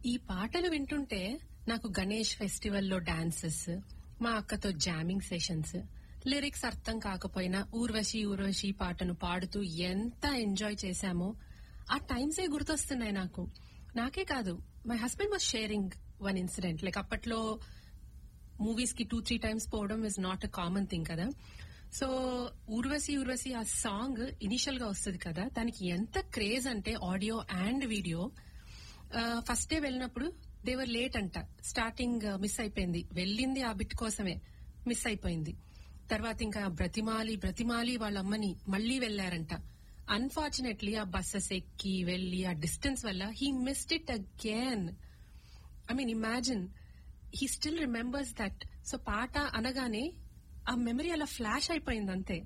ఈ పాటలు వింటుంటే నాకు గణేష్ ఫెస్టివల్లో డాన్సెస్ మా అక్కతో జామింగ్ సెషన్స్ లిరిక్స్ అర్థం కాకపోయినా ఊర్వశి ఊర్వశి పాటను పాడుతూ ఎంత ఎంజాయ్ చేశామో ఆ టైమ్సే గుర్తొస్తున్నాయి నాకు నాకే కాదు my husband was sharing one incident like అప్పట్లో మూవీస్ కి టూ త్రీ టైమ్స్ పోవడం is not a common thing కదా సో ఊర్వశి ఊర్వశి ఆ సాంగ్ ఇనిషియల్ గా వస్తుంది కదా దానికి ఎంత క్రేజ్ అంటే audio and video first day వెళ్ళినప్పుడు దేవర్ లేట్ అంట స్టార్టింగ్ మిస్ అయిపోయింది వెళ్ళింది ఆ బిట్ కోసమే మిస్ అయిపోయింది తర్వాత ఇంకా బ్రతిమాలి బ్రతిమాలి వాళ్ళ అమ్మని మళ్ళీ వెళ్లారంట అన్ఫార్చునేట్లీ ఆ బస్సెస్ ఎక్కి వెళ్లి ఆ డిస్టెన్స్ వల్ల he missed it again I mean imagine he still remembers that so పాట అనగానే ఆ మెమరీ అలా ఫ్లాష్ అయిపోయింది అంతే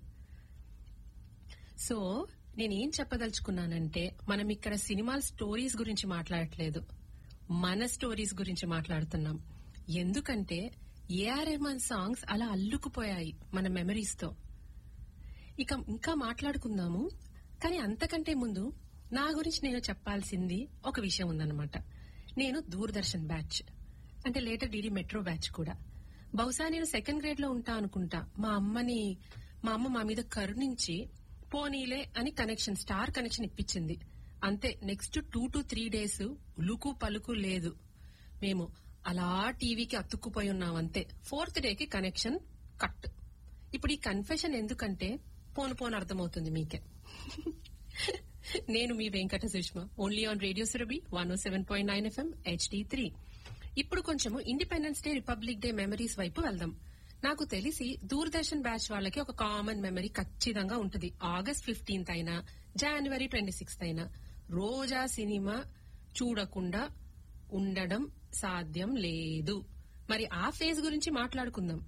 సో నేనేం చెప్పదలుచుకున్నానంటే మనం ఇక్కడ సినిమాల స్టోరీస్ గురించి మాట్లాడట్లేదు మన స్టోరీస్ గురించి మాట్లాడుతున్నాం ఎందుకంటే ఏఆర్ రెహమాన్ సాంగ్స్ అలా అల్లుకుపోయాయి మన మెమరీస్ తో ఇక ఇంకా మాట్లాడుకుందాము కానీ అంతకంటే ముందు నా గురించి నేను చెప్పాల్సింది ఒక విషయం ఉందన్నమాట నేను దూరదర్శన్ బ్యాచ్ అంటే లేటర్ డిడి మెట్రో బ్యాచ్ కూడా బహుశా నేను సెకండ్ గ్రేడ్ లో ఉంటా అనుకుంటా మా అమ్మని మా అమ్మ మా మీద కరుణించి పోనీలే అని కనెక్షన్ స్టార్ కనెక్షన్ ఇప్పించింది అంతే next two to three days ఉలుకు పలుకు లేదు మేము అలా టీవీకి అతుక్కుపోయి ఉన్నాం అంతే ఫోర్త్ డేకి కనెక్షన్ కట్ ఇప్పుడు ఈ కన్ఫెషన్ ఎందుకంటే పోను పోను అర్థమవుతుంది మీకే నేను మీ Venkata Sushma only on radio Surabhi one seven point nine FM HD three ఇప్పుడు కొంచెము independence day republic day memories వైపు వెళ్దాం నాకు తెలిసి దూరదర్శన్ బ్యాచ్ వాళ్ళకి ఒక కామన్ మెమరీ ఖచ్చితంగా ఉంటుంది ఆగస్ట్ ఫిఫ్టీన్త్ అయినా జనవరి ట్వంటీ సిక్స్త్ అయినా రోజా సినిమా చూడకుండా ఉండడం సాధ్యం లేదు మరి ఆ ఫేజ్ గురించి మాట్లాడుకుందాం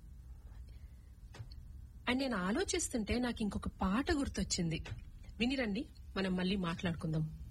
అండ్ నేను ఆలోచిస్తుంటే నాకు ఇంకొక పాట గుర్తొచ్చింది వినిరండి మనం మళ్ళీ మాట్లాడుకుందాం